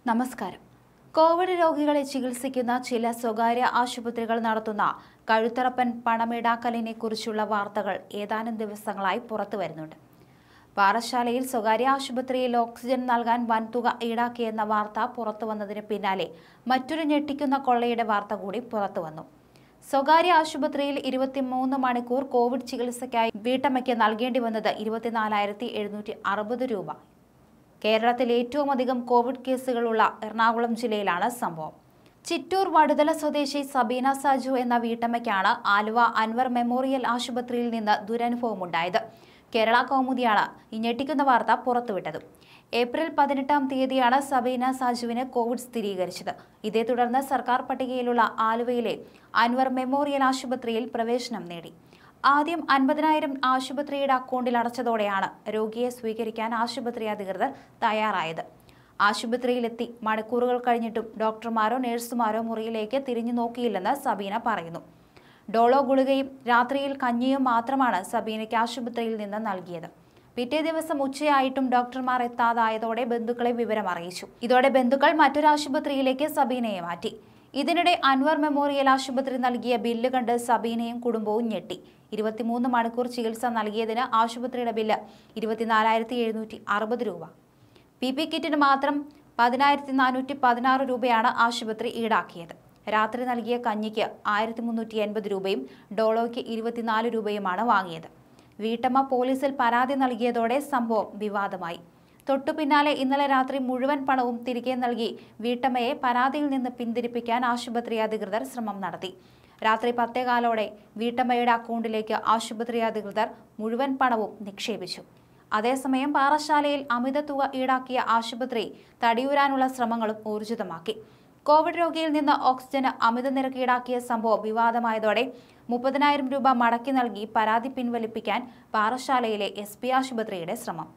നമസ്കാരം കോവിഡ് രോഗികളെ ചികിത്സിക്കുന്ന ചില സ്വകാര്യ ആശുപത്രികൾ നടത്തുന്ന കഴുത്തറപ്പൻ പണമിടാക്കലിനെ കുറിച്ചുള്ള വാർത്തകൾ ഏതാനും ദിവസങ്ങളായി പുറത്തു വരുന്നുണ്ട് പാറശാലയിൽ സ്വകാര്യ ആശുപത്രിയിൽ ഓക്സിജൻ നൽകാൻ വൻതുക ഈടാക്കിയെന്ന വാർത്ത പുറത്തു വന്നതിന് പിന്നാലെ മറ്റൊരു ഞെട്ടിക്കുന്ന കൊള്ളയുടെ വാർത്ത കൂടി പുറത്തു വന്നു സ്വകാര്യ ആശുപത്രിയിൽ ഇരുപത്തിമൂന്ന് മണിക്കൂർ കോവിഡ് ചികിത്സയ്ക്കായി വീട്ടമ്മയ്ക്ക് നൽകേണ്ടി വന്നത് ഇരുപത്തിനാലായിരത്തി എഴുന്നൂറ്റി അറുപത് രൂപ കേരളത്തിൽ ഏറ്റവും അധികം കോവിഡ് കേസുകളുള്ള എറണാകുളം ജില്ലയിലാണ് സംഭവം ചിറ്റൂർ വടുതല സ്വദേശി സബീന സാജു എന്ന വീട്ടമ്മയ്ക്കാണ് ആലുവ അൻവർ മെമ്മോറിയൽ ആശുപത്രിയിൽ നിന്ന് ദുരനുഭവമുണ്ടായത് കേരള കൗമുദിയാണ് ഈ ഞെട്ടിക്കുന്ന വാർത്ത പുറത്തുവിട്ടത് ഏപ്രിൽ പതിനെട്ടാം തീയതിയാണ് സബീന സാജുവിന് കോവിഡ് സ്ഥിരീകരിച്ചത് ഇതേ തുടർന്ന് സർക്കാർ പട്ടികയിലുള്ള ആലുവയിലെ അൻവർ മെമ്മോറിയൽ ആശുപത്രിയിൽ പ്രവേശനം നേടി ആദ്യം അൻപതിനായിരം ആശുപത്രിയുടെ അക്കൗണ്ടിൽ അടച്ചതോടെയാണ് രോഗിയെ സ്വീകരിക്കാൻ ആശുപത്രി അധികൃതർ തയ്യാറായത് ആശുപത്രിയിലെത്തി മണിക്കൂറുകൾ കഴിഞ്ഞിട്ടും ഡോക്ടർമാരോ നഴ്സുമാരോ മുറിയിലേക്ക് തിരിഞ്ഞു നോക്കിയില്ലെന്ന് സബീന പറയുന്നു ഡോളോ ഗുളികയും രാത്രിയിൽ കഞ്ഞിയും മാത്രമാണ് സബീനയ്ക്ക് ആശുപത്രിയിൽ നിന്ന് നൽകിയത് പിറ്റേ ദിവസം ഉച്ചയായിട്ടും ഡോക്ടർമാർ എത്താതായതോടെ ബന്ധുക്കളെ വിവരം അറിയിച്ചു ഇതോടെ ബന്ധുക്കൾ മറ്റൊരു ആശുപത്രിയിലേക്ക് സബീനയെ മാറ്റി ഇതിനിടെ അൻവർ മെമ്മോറിയൽ ആശുപത്രി നൽകിയ ബില്ല് കണ്ട് സബീനയും കുടുംബവും ഞെട്ടി ഇരുപത്തിമൂന്ന് മണിക്കൂർ ചികിത്സ നൽകിയതിന് ആശുപത്രിയുടെ ബില്ല് ഇരുപത്തിനാലായിരത്തി എഴുന്നൂറ്റി അറുപത് രൂപ പി പി കിറ്റിന് മാത്രം പതിനായിരത്തി നാനൂറ്റി പതിനാറ് രൂപയാണ് ആശുപത്രി ഈടാക്കിയത് രാത്രി നൽകിയ കഞ്ഞിക്ക് ആയിരത്തി മുന്നൂറ്റി എൺപത് രൂപയും ഡോളോയ്ക്ക് ഇരുപത്തിനാല് രൂപയുമാണ് വാങ്ങിയത് വീട്ടമ്മ പോലീസിൽ പരാതി നൽകിയതോടെ സംഭവം വിവാദമായി തൊട്ടു പിന്നാലെ ഇന്നലെ രാത്രി മുഴുവൻ പണവും തിരികെ നൽകി വീട്ടമ്മയെ പരാതിയിൽ നിന്ന് പിന്തിരിപ്പിക്കാൻ ആശുപത്രി അധികൃതർ ശ്രമം നടത്തി രാത്രി പത്തേകാലോടെ വീട്ടമ്മയുടെ അക്കൗണ്ടിലേക്ക് ആശുപത്രി അധികൃതർ മുഴുവൻ പണവും നിക്ഷേപിച്ചു അതേസമയം പാറശാലയിൽ അമിത തുക ഈടാക്കിയ ആശുപത്രി തടിയൂരാനുള്ള ശ്രമങ്ങളും ഊർജിതമാക്കി കോവിഡ് രോഗിയിൽ നിന്ന് ഓക്സിജന് അമിത നിരക്ക് ഈടാക്കിയ സംഭവം വിവാദമായതോടെ മുപ്പതിനായിരം രൂപ മടക്കി നൽകി പരാതി പിൻവലിപ്പിക്കാൻ പാറശാലയിലെ എസ് പി ആശുപത്രിയുടെ ശ്രമം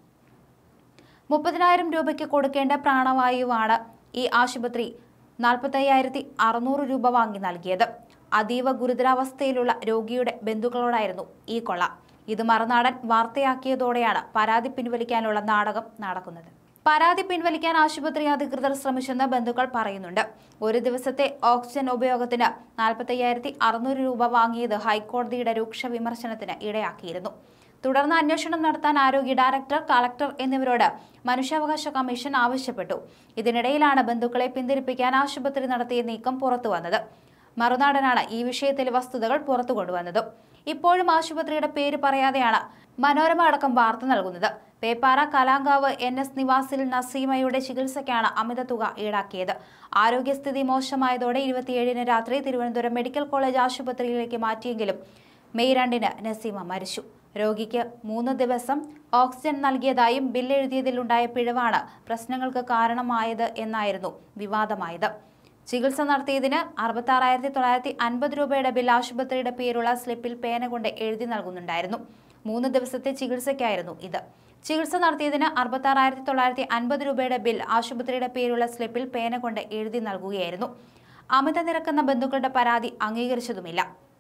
മുപ്പതിനായിരം രൂപയ്ക്ക് കൊടുക്കേണ്ട പ്രാണവായുവാണ് ഈ ആശുപത്രി നാൽപ്പത്തയ്യായിരത്തി അറുന്നൂറ് രൂപ വാങ്ങി നൽകിയത് അതീവ ഗുരുതരാവസ്ഥയിലുള്ള രോഗിയുടെ ബന്ധുക്കളോടായിരുന്നു ഈ കൊള്ള ഇത് മറുനാടൻ വാർത്തയാക്കിയതോടെയാണ് പരാതി പിൻവലിക്കാനുള്ള നാടകം നടക്കുന്നത് പരാതി പിൻവലിക്കാൻ ആശുപത്രി അധികൃതർ ശ്രമിച്ചെന്ന് ബന്ധുക്കൾ പറയുന്നുണ്ട് ഒരു ദിവസത്തെ ഓക്സിജൻ ഉപയോഗത്തിന് നാൽപ്പത്തയ്യായിരത്തി അറുന്നൂറ് രൂപ വാങ്ങിയത് ഹൈക്കോടതിയുടെ രൂക്ഷ വിമർശനത്തിന് ഇടയാക്കിയിരുന്നു തുടർന്ന് അന്വേഷണം നടത്താൻ ആരോഗ്യ ഡയറക്ടർ കളക്ടർ എന്നിവരോട് മനുഷ്യാവകാശ കമ്മീഷൻ ആവശ്യപ്പെട്ടു ഇതിനിടയിലാണ് ബന്ധുക്കളെ പിന്തിരിപ്പിക്കാൻ ആശുപത്രി നടത്തിയ നീക്കം പുറത്തുവന്നത് മറുനാടനാണ് ഈ വിഷയത്തിലെ വസ്തുതകൾ പുറത്തു കൊണ്ടുവന്നത് ഇപ്പോഴും ആശുപത്രിയുടെ പേര് പറയാതെയാണ് മനോരമ അടക്കം വാർത്ത നൽകുന്നത് പേപ്പാറ കലാങ്കാവ് എൻ എസ് നിവാസിൽ നസീമയുടെ ചികിത്സയ്ക്കാണ് അമിത തുക ഈടാക്കിയത് ആരോഗ്യസ്ഥിതി മോശമായതോടെ ഇരുപത്തിയേഴിന് രാത്രി തിരുവനന്തപുരം മെഡിക്കൽ കോളേജ് ആശുപത്രിയിലേക്ക് മാറ്റിയെങ്കിലും മെയ് രണ്ടിന് നസീമ മരിച്ചു രോഗിക്ക് മൂന്ന് ദിവസം ഓക്സിജൻ നൽകിയതായും ബില്ലെഴുതിയതിലുണ്ടായ പിഴവാണ് പ്രശ്നങ്ങൾക്ക് കാരണമായത് എന്നായിരുന്നു വിവാദമായത് ചികിത്സ നടത്തിയതിന് അറുപത്താറായിരത്തി തൊള്ളായിരത്തി അൻപത് രൂപയുടെ ബിൽ ആശുപത്രിയുടെ പേരുള്ള സ്ലിപ്പിൽ പേന കൊണ്ട് എഴുതി നൽകുന്നുണ്ടായിരുന്നു മൂന്ന് ദിവസത്തെ ചികിത്സയ്ക്കായിരുന്നു ഇത് ചികിത്സ നടത്തിയതിന് അറുപത്താറായിരത്തി തൊള്ളായിരത്തി അൻപത് രൂപയുടെ ബിൽ ആശുപത്രിയുടെ പേരുള്ള സ്ലിപ്പിൽ പേന കൊണ്ട് എഴുതി നൽകുകയായിരുന്നു അമിത നിരക്കുന്ന ബന്ധുക്കളുടെ പരാതി അംഗീകരിച്ചതുമില്ല